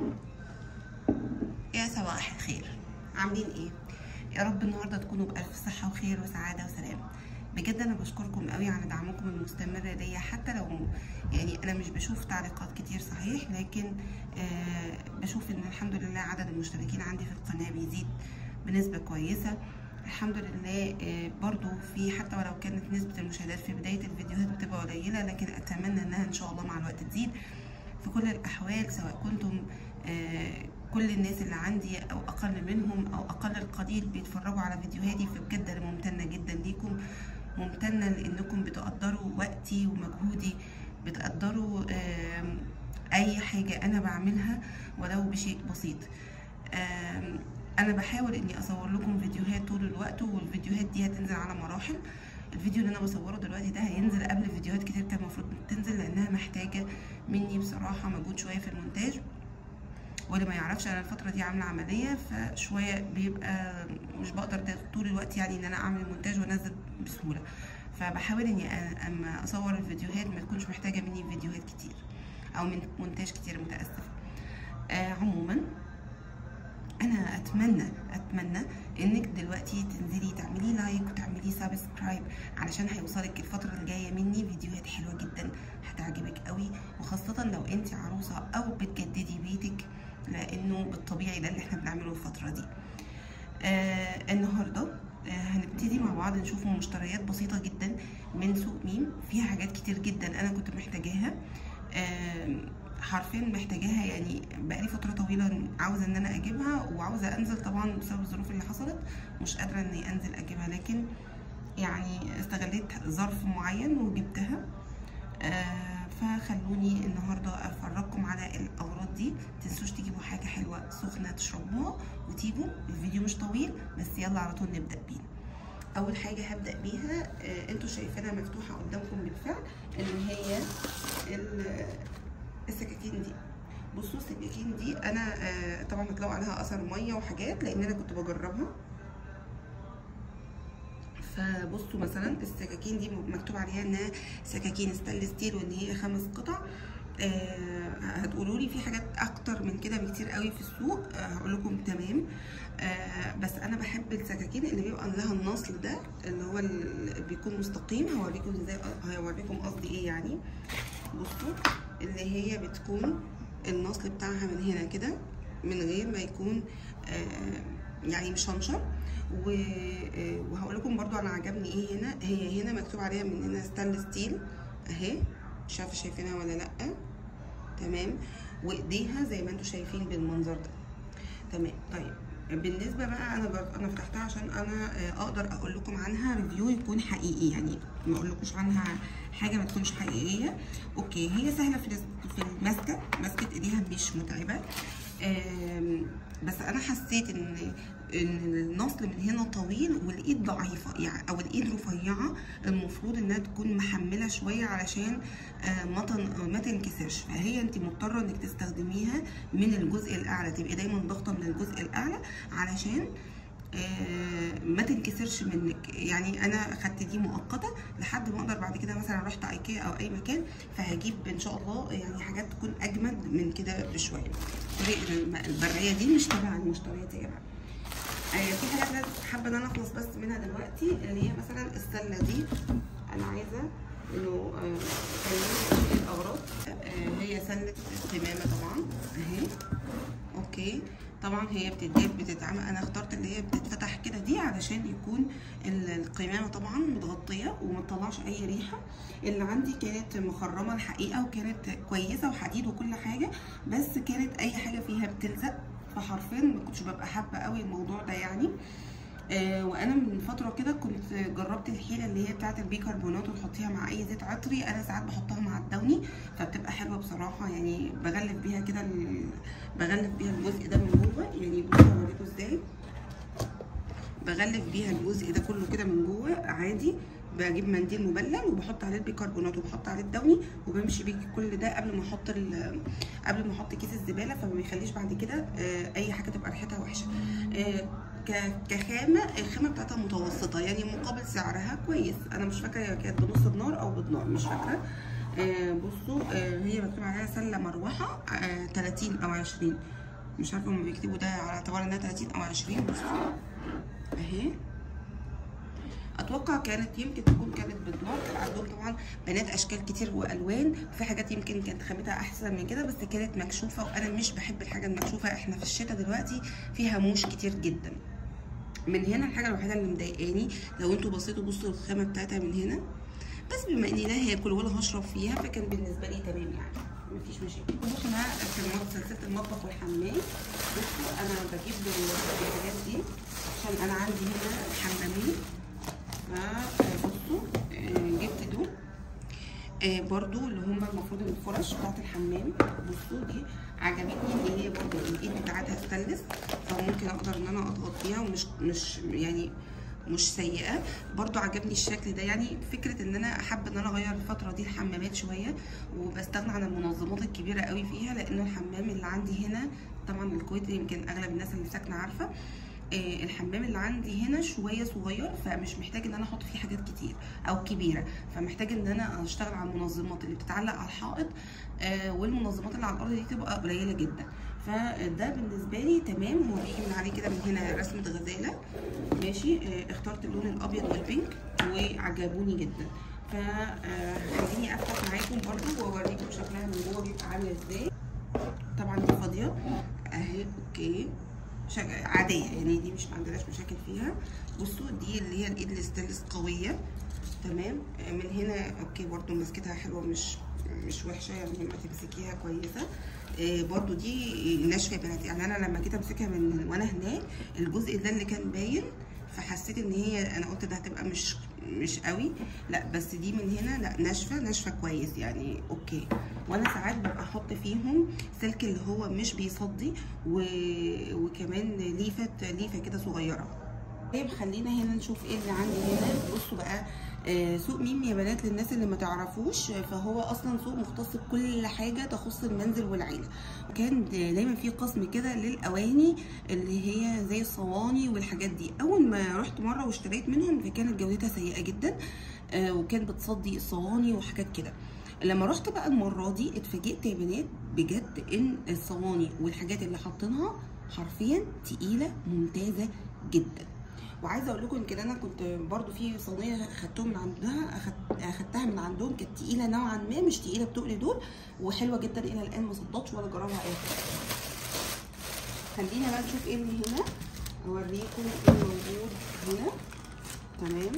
يا صباح الخير عاملين ايه يا رب النهارده تكونوا بالف صحه وخير وسعاده وسلام بجد انا بشكركم قوي على دعمكم المستمر ليا حتى لو يعني انا مش بشوف تعليقات كتير صحيح لكن آه بشوف ان الحمد لله عدد المشتركين عندي في القناه بيزيد بنسبه كويسه الحمد لله آه برضو في حتى ولو كانت نسبه المشاهدات في بدايه الفيديوهات بتبقى قليله لكن اتمنى انها ان شاء الله مع الوقت تزيد في كل الاحوال سواء كنتم آه كل الناس اللي عندي او اقل منهم او اقل القليل بيتفرجوا على فيديوهاتي فبجد انا ممتنه جدا ليكم ممتنه لانكم بتقدروا وقتي ومجهودي بتقدروا اي حاجه انا بعملها ولو بشيء بسيط انا بحاول اني اصور لكم فيديوهات طول الوقت والفيديوهات دي هتنزل على مراحل الفيديو اللي انا بصوره دلوقتي ده هينزل قبل فيديوهات كتير كان المفروض تنزل لانها محتاجه مني بصراحه مجهود شويه في المونتاج واللي ما يعرفش انا الفتره دي عامله عمليه فشويه بيبقى مش بقدر طول الوقت يعني ان انا اعمل مونتاج وانزل بسهوله فبحاول اني اما اصور الفيديوهات ما تكونش محتاجه مني فيديوهات كتير او من مونتاج كتير متاسفه آه عموما انا اتمنى اتمنى انك دلوقتي تنزلي تعملي لايك وتعملي سبسكرايب علشان هيوصلك الفتره الجايه مني فيديوهات حلوه جدا هتعجبك قوي وخاصه لو انت عروسه او بتجددي بيتك لانه بالطبيعي ده اللي احنا بنعمله الفتره دي آه النهارده آه هنبتدي مع بعض نشوف مشتريات بسيطه جدا من سوق ميم فيها حاجات كتير جدا انا كنت محتاجاها آه حرفيا محتاجاها يعني بقالي فتره طويله عاوزه ان انا اجيبها وعاوزه انزل طبعا بسبب الظروف اللي حصلت مش قادره اني انزل اجيبها لكن يعني استغليت ظرف معين وجبتها آه فخلوني النهارده افرجكم على الاغراض دي متنسوش تجيبوا حاجه حلوه سخنه تشربوها وتيجوا الفيديو مش طويل بس يلا على طول نبدا بينا اول حاجه هبدا بيها آه انتوا شايفينها مفتوحه قدامكم بالفعل اللي هي السكاكين دي بصوا السكاكين دي انا آه طبعا هتلاقوا عليها اثر ميه وحاجات لان انا كنت بجربها فبصوا مثلا السكاكين دي مكتوب عليها انها سكاكين ستانلس ستيل وان هي خمس قطع آه هتقولوا لي في حاجات اكتر من كده بكتير قوي في السوق آه هقول لكم تمام آه بس انا بحب السكاكين اللي بيبقى لها النصل ده اللي هو اللي بيكون مستقيم هوريكم ازاي هوريكم قصدي ايه يعني بصوا اللي هي بتكون النصل بتاعها من هنا كده من غير ما يكون آه يعني مشنشر وهقول لكم برضو انا عجبني ايه هنا هي هنا مكتوب عليها من هنا ستانلس ستيل اهي مش عارفه شايفينها ولا لا تمام وايديها زي ما انتم شايفين بالمنظر ده تمام طيب بالنسبه بقى انا انا فتحتها عشان انا اقدر اقول لكم عنها ريفيو يكون حقيقي يعني ما اقولكوش عنها حاجه ما تكونش حقيقيه اوكي هي سهله في في المسكه مسكه ايديها مش متعبه بس انا حسيت ان ان النصل من هنا طويل والايد ضعيفه يعني او الايد رفيعه المفروض انها تكون محمله شويه علشان ما تنكسرش فهي انت مضطره انك تستخدميها من الجزء الاعلى تبقي دايما ضاغطه من الجزء الاعلى علشان ما تنكسرش منك يعني انا خدت دي مؤقته لحد ما اقدر بعد كده مثلا رحت ايكيا او اي مكان فهجيب ان شاء الله يعني حاجات تكون اجمد من كده بشويه طريقه البريه دي مش تبع المشتريات يا جماعه آه في حاجات لازم حابه ان انا اخلص بس منها دلوقتي اللي هي مثلا السله دي انا عايزه انه آه الاغراض آه هي سله قمامه طبعا اهي اوكي طبعا هي بتتجاب بتتعمل انا اخترت اللي هي بتتفتح كده دي علشان يكون القمامه طبعا متغطيه وما تطلعش اي ريحه اللي عندي كانت مخرمه الحقيقه وكانت كويسه وحديد وكل حاجه بس كانت اي حاجه فيها بتلزق فحرفيا ما كنتش ببقى حابه قوي الموضوع ده يعني آه وانا من فتره كده كنت جربت الحيله اللي هي بتاعه البيكربونات وتحطيها مع اي زيت عطري انا ساعات بحطها مع الدوني فبتبقى حلوه بصراحه يعني بغلف بيها كده بغلف بيها الجزء ده من جوه يعني بصوا اوريكم ازاي بغلف بيها الجزء ده كله كده من جوه عادي بجيب منديل مبلل وبحط عليه البيكربونات وبحط عليه الدوني وبمشي بيه كل ده قبل ما احط قبل ما احط كيس الزباله فما بيخليش بعد كده اي حاجه تبقى ريحتها وحشه كخامه الخامه بتاعتها متوسطه يعني مقابل سعرها كويس انا مش فاكره هي كانت بنص دينار او بدينار مش فاكره آه بصوا آه هي مكتوب عليها سله مروحه آه 30 او 20 مش عارفه هم بيكتبوا ده على اعتبار انها 30 او 20 بصوا اهي اتوقع كانت يمكن تكون كانت بالنار كان عندهم طبعا بنات اشكال كتير والوان في حاجات يمكن كانت خامتها احسن من كده بس كانت مكشوفه وانا مش بحب الحاجه المكشوفه احنا في الشتاء دلوقتي فيها موش كتير جدا من هنا الحاجه الوحيده اللي مضايقاني لو انتوا بصيتوا بصوا الخامه بتاعتها من هنا بس بما اني لا هاكل ولا هشرب فيها فكان بالنسبه لي تمام يعني مفيش مشاكل بصوا انا في المطبخ سلسله المطبخ والحمام بصوا انا بجيب الحاجات دي عشان انا عندي هنا حمامين فبصوا جبت دول آه برضو اللي هم المفروض الفرش بتاعت الحمام بصوا دي عجبتني ان هي برضو الايد بتاعتها ستانلس فممكن اقدر ان انا اضغط فيها ومش مش يعني مش سيئه برضو عجبني الشكل ده يعني فكره ان انا حابه ان انا اغير الفتره دي الحمامات شويه وبستغنى عن المنظمات الكبيره قوي فيها لانه الحمام اللي عندي هنا طبعا الكويت يمكن اغلب الناس اللي ساكنه عارفه آه الحمام اللي عندي هنا شويه صغير فمش محتاج ان انا احط فيه حاجات كتير او كبيره فمحتاج ان انا اشتغل على المنظمات اللي بتتعلق على الحائط آه والمنظمات اللي على الارض دي تبقى قليله جدا فده بالنسبه لي تمام هو بيجي من عليه كده من هنا رسمه غزاله ماشي آه اخترت اللون الابيض والبينك وعجبوني جدا فخليني افتح معاكم برضو واوريكم شكلها من جوه بيبقى عامل ازاي طبعا دي فاضيه اهي اوكي عاديه يعني دي مش ما عندناش مشاكل فيها بصوا دي اللي هي الايد الستانلس قويه تمام من هنا اوكي برضو مسكتها حلوه مش مش وحشه يعني لما تمسكيها كويسه آه برضو دي ناشفه يا بنات يعني انا لما جيت امسكها من وانا هناك الجزء ده اللي كان باين فحسيت ان هي انا قلت ده هتبقى مش مش قوي لا بس دي من هنا لا ناشفه ناشفه كويس يعني اوكي وانا ساعات ببقى احط فيهم سلك اللي هو مش بيصدي و... وكمان ليفه ليفه كده صغيره طيب خلينا هنا نشوف ايه اللي عندي هنا بصوا بقى آه سوق ميم يا بنات للناس اللي ما تعرفوش فهو اصلا سوق مختص بكل حاجه تخص المنزل والعيله وكان دايما في قسم كده للاواني اللي هي زي الصواني والحاجات دي اول ما رحت مره واشتريت منهم فكانت جودتها سيئه جدا آه وكان بتصدي الصواني وحاجات كده لما رحت بقى المره دي اتفاجئت يا بنات بجد ان الصواني والحاجات اللي حاطينها حرفيا تقيله ممتازه جدا وعايزه اقول لكم يمكن انا كنت برضو في صينيه خدتهم من عندها أخدت اخدتها من عندهم كانت تقيله نوعا ما مش تقيله بتقل دول وحلوه جدا الى الان ما صدتش ولا جربها اي حاجه خلينا بقى نشوف ايه اللي هنا اوريكم ايه موجود هنا تمام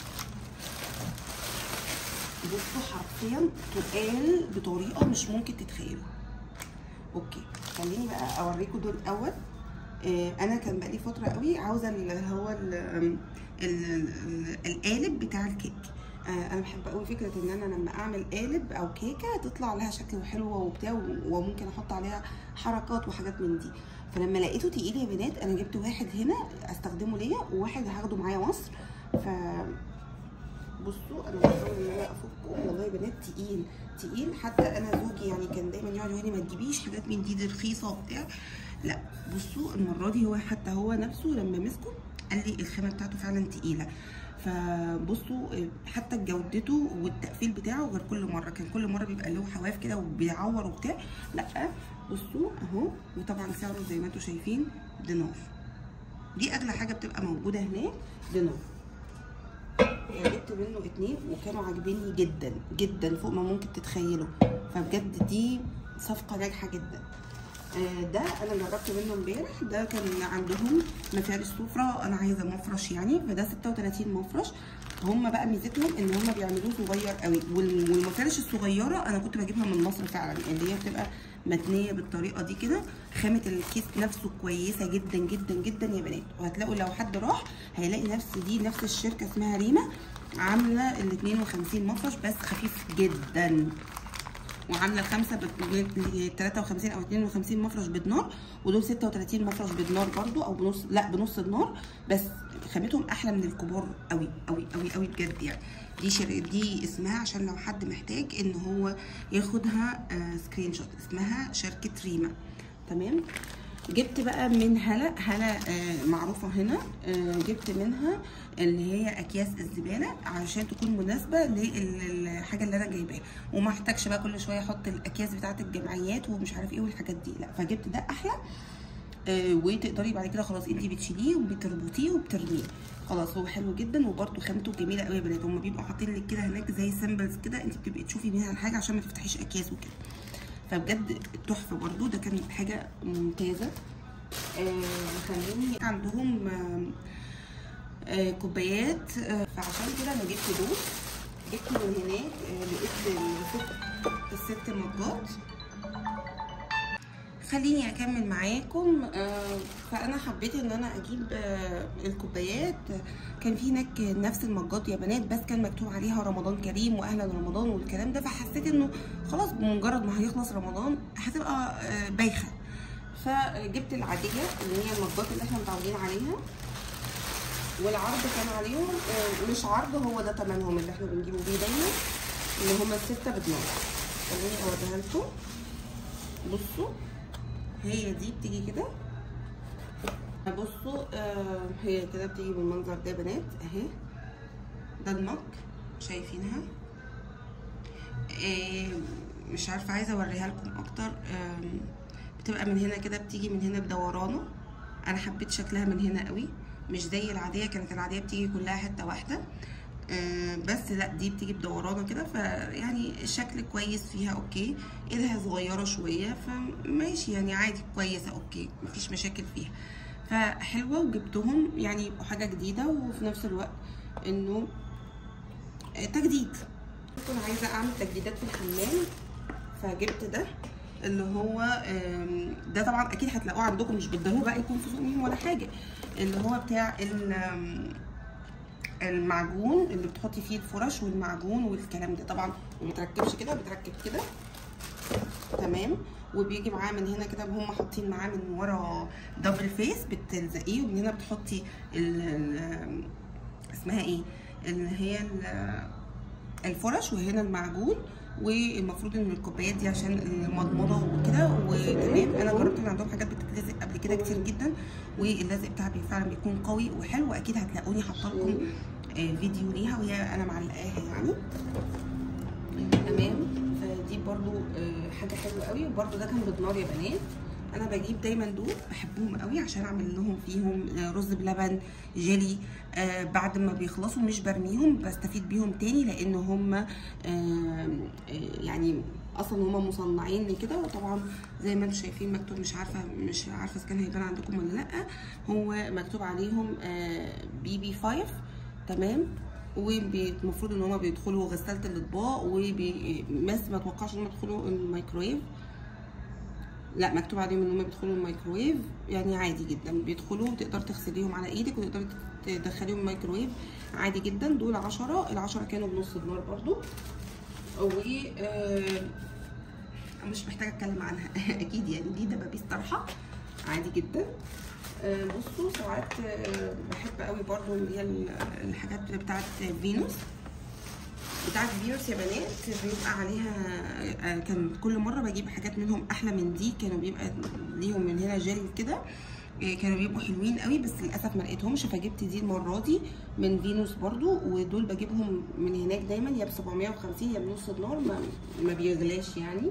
بصوا حرفيا تقال بطريقه مش ممكن تتخيلوا اوكي خليني بقى اوريكم دول الاول انا كان بقالي فتره قوي عاوزه اللي هو ال ال القالب بتاع الكيك انا بحب قوي فكره ان انا لما اعمل قالب او كيكه تطلع لها شكل حلوه وبتاع وممكن احط عليها حركات وحاجات من دي فلما لقيته تقيل يا بنات انا جبت واحد هنا استخدمه ليا وواحد هاخده معايا مصر ف بصوا انا بحاول ان انا افكه والله يا بنات تقيل تقيل حتى انا زوجي يعني كان دايما يقعد يقول لي ما تجيبيش حاجات من دي دي رخيصه وبتاع لا بصوا المره دي هو حتى هو نفسه لما مسكه قال لي الخامه بتاعته فعلا تقيله فبصوا حتى جودته والتقفيل بتاعه غير كل مره كان كل مره بيبقى له حواف كده وبيعور وبتاع لا بصوا اهو وطبعا سعره زي ما انتم شايفين دينار دي اغلى حاجه بتبقى موجوده هناك دينار جبت منه اتنين وكانوا عاجبيني جدا جدا فوق ما ممكن تتخيلوا فبجد دي صفقه ناجحه جدا ده انا جربت منه امبارح ده كان عندهم مفارش سفره انا عايزه مفرش يعني فده 36 مفرش هم بقى ميزتهم ان هم بيعملوه صغير قوي والمفارش الصغيره انا كنت بجيبها من مصر فعلا اللي هي بتبقى متنيه بالطريقه دي كده خامه الكيس نفسه كويسه جدا جدا جدا يا بنات وهتلاقوا لو حد راح هيلاقي نفس دي نفس الشركه اسمها ريما عامله ال 52 مفرش بس خفيف جدا وعامله الخمسه ب 53 او 52 مفرش بدنار ودول 36 مفرش بدنار برضو او بنص لا بنص دينار بس خامتهم احلى من الكبار قوي قوي قوي قوي بجد يعني دي شر... دي اسمها عشان لو حد محتاج ان هو ياخدها آه سكرين شوت اسمها شركه ريما تمام جبت بقى من هلا هلا آه معروفه هنا آه جبت منها اللي هي اكياس الزباله عشان تكون مناسبه للحاجه اللي انا جايباها وما احتاجش بقى كل شويه احط الاكياس بتاعه الجمعيات ومش عارف ايه والحاجات دي لا فجبت ده احلى آه وتقدري بعد كده خلاص انت بتشيليه وبتربطيه وبترميه خلاص هو حلو جدا وبرده خامته جميله قوي يا بنات هما بيبقوا حاطين لك كده هناك زي سيمبلز كده انت بتبقي تشوفي منها الحاجه عشان ما تفتحيش اكياس وكده فبجد تحفه برده ده كان حاجه ممتازه آه خلوني عندهم آه آه كوبايات آه فعشان كده انا جبت دول جبت من هناك آه لقيت الست الست مجات خليني اكمل معاكم آه فانا حبيت ان انا اجيب آه الكوبايات كان في هناك نفس المجات يا بنات بس كان مكتوب عليها رمضان كريم واهلا رمضان والكلام ده فحسيت انه خلاص بمجرد ما هيخلص رمضان هتبقى آه بايخه فجبت العاديه اللي هي المجات اللي احنا متعودين عليها والعرض كان عليهم مش عرض هو ده تمنهم اللي احنا بنجيبه بيه دايما اللي هما الستة ب 12 خليني اوريها لكم بصوا هي دي بتيجي كده بصوا آه هي كده بتيجي بالمنظر ده يا بنات اهي ده المج شايفينها آه مش عارفه عايزه اوريها لكم اكتر آه بتبقى من هنا كده بتيجي من هنا بدورانه انا حبيت شكلها من هنا قوي مش زي العاديه كانت العاديه بتيجي كلها حته واحده آه بس لا دي بتيجي بدورانه كده فيعني الشكل كويس فيها اوكي ايدها صغيره شويه فماشي يعني عادي كويسه اوكي مفيش مشاكل فيها فحلوه وجبتهم يعني يبقوا حاجه جديده وفي نفس الوقت انه آه تجديد كنت عايزه اعمل تجديدات في الحمام فجبت ده اللي هو ده طبعا اكيد هتلاقوه عندكم مش بالضروره بقى يكون في سوق مين ولا حاجه اللي هو بتاع المعجون اللي بتحطي فيه الفرش والمعجون والكلام ده طبعا ما بتركبش كده بتركب كده تمام وبيجي معاه من هنا كده هم حاطين معاه من ورا دبل فيس بتلزقيه ومن هنا بتحطي ال ال اسمها ايه اللي هي الفرش وهنا المعجون والمفروض ان الكوبايات دي عشان المضمضه وكده وتمام انا جربت ان عندهم حاجات بتتلزق قبل كده كتير جدا واللزق بتاعها فعلا بيكون قوي وحلو واكيد هتلاقوني حاطه لكم فيديو ليها وهي انا معلقاها يعني تمام فدي برضو حاجه حلوه قوي وبرضو ده كان بدنار يا بنات انا بجيب دايما دول بحبهم قوي عشان اعمل لهم فيهم رز بلبن جيلي آه بعد ما بيخلصوا مش برميهم بستفيد بيهم تاني لان هم آه آه يعني اصلا هم مصنعين كده وطبعا زي ما انتم شايفين مكتوب مش عارفه مش عارفه اذا كان هيبان عندكم ولا لا هو مكتوب عليهم بي بي 5 تمام والمفروض ان هم بيدخلوا غساله الاطباق وبس ما اتوقعش ان هم يدخلوا الميكرويف لا مكتوب عليهم ان هم بيدخلوا الميكروويف يعني عادي جدا بيدخلوا تقدر تغسليهم على ايدك وتقدري تدخليهم الميكروويف عادي جدا دول عشرة العشرة كانوا بنص دولار برضو و آه مش محتاجه اتكلم عنها اكيد يعني دي دبابيس طرحه عادي جدا آه بصوا ساعات آه بحب قوي برضو اللي هي الحاجات بتاعت فينوس بتاعت فيروس يا بنات بيبقى عليها كان كل مره بجيب حاجات منهم احلى من دي كانوا بيبقى ليهم من هنا جل كده كانوا بيبقوا حلوين قوي بس للاسف ما لقيتهمش فجبت دي المره دي من فينوس برضو ودول بجيبهم من هناك دايما يا ب 750 يا بنص دولار ما, ما بيغلاش يعني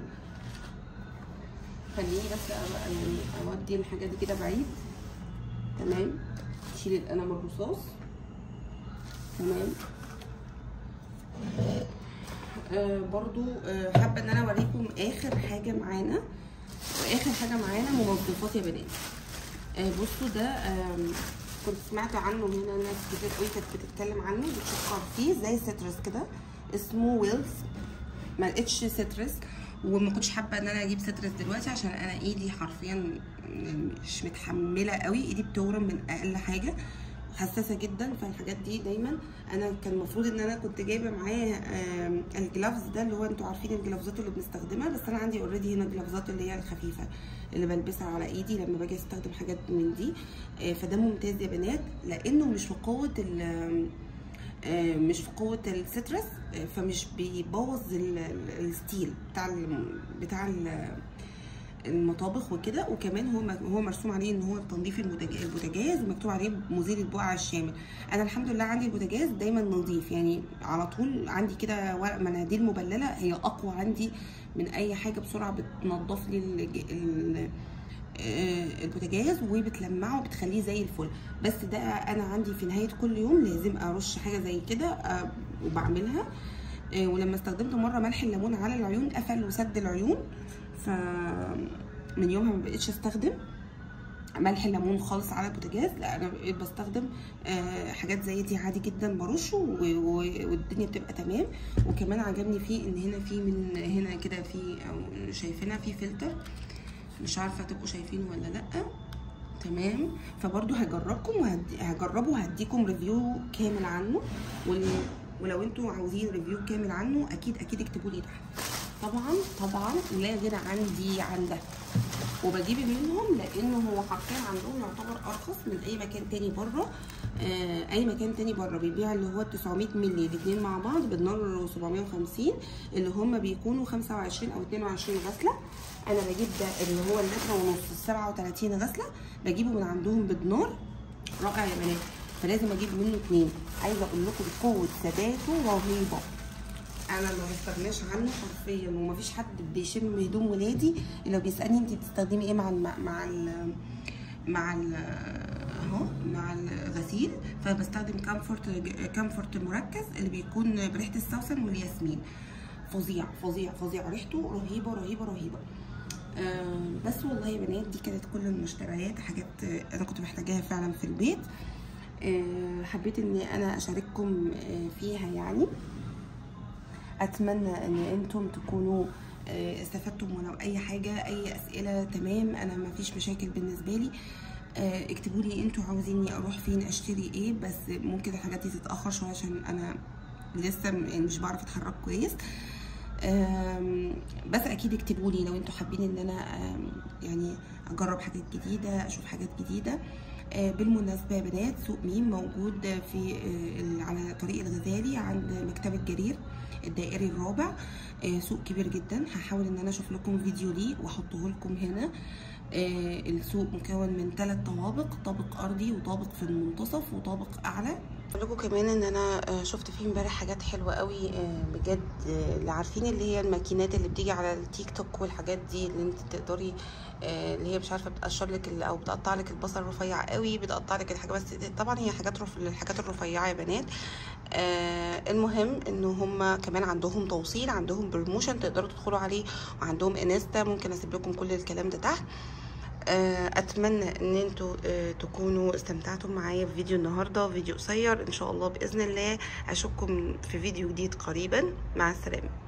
خليني بس يعني اودي الحاجات دي كده بعيد تمام شيل القلم الرصاص تمام آه برضو آه حابه ان انا اوريكم اخر حاجه معانا اخر حاجه معانا منظفات يا بنات آه بصوا ده آه كنت سمعت عنه هنا ناس كتير قوي كانت بتتكلم عنه بتشكر فيه زي سترس كده اسمه ويلز ما لقيتش سترس وما كنتش حابه ان انا اجيب سترس دلوقتي عشان انا ايدي حرفيا مش متحمله قوي ايدي بتورم من اقل حاجه حساسه جدا فالحاجات دي دايما انا كان المفروض ان انا كنت جايبه معايا الجلافز ده اللي هو انتوا عارفين الجلافزات اللي بنستخدمها بس انا عندي اوريدي هنا جلافزات اللي هي الخفيفه اللي بلبسها على ايدي لما باجي استخدم حاجات من دي فده ممتاز يا بنات لانه مش في قوه مش في قوه السترس فمش بيبوظ الستيل بتاع ال بتاع ال المطابخ وكده وكمان هو هو مرسوم عليه ان هو تنظيف المتج- البوتاجاز ومكتوب عليه مزيل البقع الشامل انا الحمد لله عندي البوتاجاز دايما نظيف يعني على طول عندي كده ورق مناديل مبلله هي اقوى عندي من اي حاجه بسرعه بتنظف لي الج- ال- آه، البوتاجاز وبتلمعه وبتخليه زي الفل بس ده انا عندي في نهايه كل يوم لازم ارش حاجه زي كده آه، وبعملها آه، ولما استخدمت مره ملح الليمون على العيون قفل وسد العيون ف من يومها ما بقتش استخدم ملح الليمون خالص على البوتاجاز لا انا بقيت بستخدم آه، حاجات زي دي عادي جدا برشه و- و- والدنيا بتبقى تمام وكمان عجبني فيه ان هنا في من هنا كده في او شايفينها في فلتر مش عارفه تبقوا شايفينه ولا لا تمام فبرضو هجربكم وهدي- هجربه وهديكم ريفيو كامل عنه وال... ولو انتوا عاوزين ريفيو كامل عنه اكيد اكيد اكتبوا لي تحت طبعا طبعا لا غنى عندي عن ده وبجيب منهم لانه هو حرفيا عندهم يعتبر ارخص من اي مكان تاني بره آه اي مكان تاني بره بيبيع اللي هو 900 مللي الاثنين مع بعض بدنار 750 اللي هم بيكونوا 25 او 22 غسله انا بجيب ده اللي هو اللتر ونص ال 37 غسله بجيبه من عندهم بدنار رائع يا بنات فلازم اجيب منه اتنين عايزه اقول لكم قوه ثباته رهيبه انا ما بستغناش عنه حرفيا ومفيش حد بيشم هدوم ولادي الا بيسالني انت بتستخدمي ايه مع الم... مع ال... مع ال... اهو مع الغسيل فبستخدم كامفورت كامفورت مركز اللي بيكون بريحه السوسن والياسمين فظيع فظيع فظيع ريحته رهيبه رهيبه رهيبه آه بس والله يا بنات دي كانت كل المشتريات حاجات آه، انا كنت محتاجاها فعلا في البيت آه حبيت ان انا اشارككم آه فيها يعني اتمنى ان انتم تكونوا آه، استفدتم ولو اي حاجه اي اسئله تمام انا ما فيش مشاكل بالنسبه لي آه، اكتبوا لي انتوا عاوزيني اروح فين اشتري ايه بس ممكن الحاجات دي تتاخر شويه عشان انا لسه م- يعني مش بعرف اتحرك كويس آم، بس اكيد اكتبوا لي لو انتوا حابين ان انا آم، يعني اجرب حاجات جديده اشوف حاجات جديده آه، بالمناسبه يا بنات سوق ميم موجود في آه، ال- على طريق الغزالي عند مكتبه جرير الدائري الرابع آه، سوق كبير جدا هحاول ان انا اشوف لكم فيديو ليه واحطه لكم هنا آه، السوق مكون من ثلاث طوابق طابق ارضي وطابق في المنتصف وطابق اعلى اقول لكم كمان ان انا آه، شفت فيه امبارح حاجات حلوه قوي آه، بجد آه، اللي عارفين اللي هي الماكينات اللي بتيجي على التيك توك والحاجات دي اللي انت تقدري آه، اللي هي مش عارفه بتقشر لك ال- او بتقطع لك البصل رفيع قوي بتقطع لك الحاجه بس طبعا هي حاجات رف... للحاجات الرفيعه يا بنات آه المهم ان هم كمان عندهم توصيل عندهم بروموشن تقدروا تدخلوا عليه وعندهم انستا ممكن اسيب لكم كل الكلام ده تحت آه، اتمنى ان انتوا آه، تكونوا استمتعتم معايا في فيديو النهارده فيديو قصير ان شاء الله باذن الله اشوفكم في فيديو جديد قريبا مع السلامه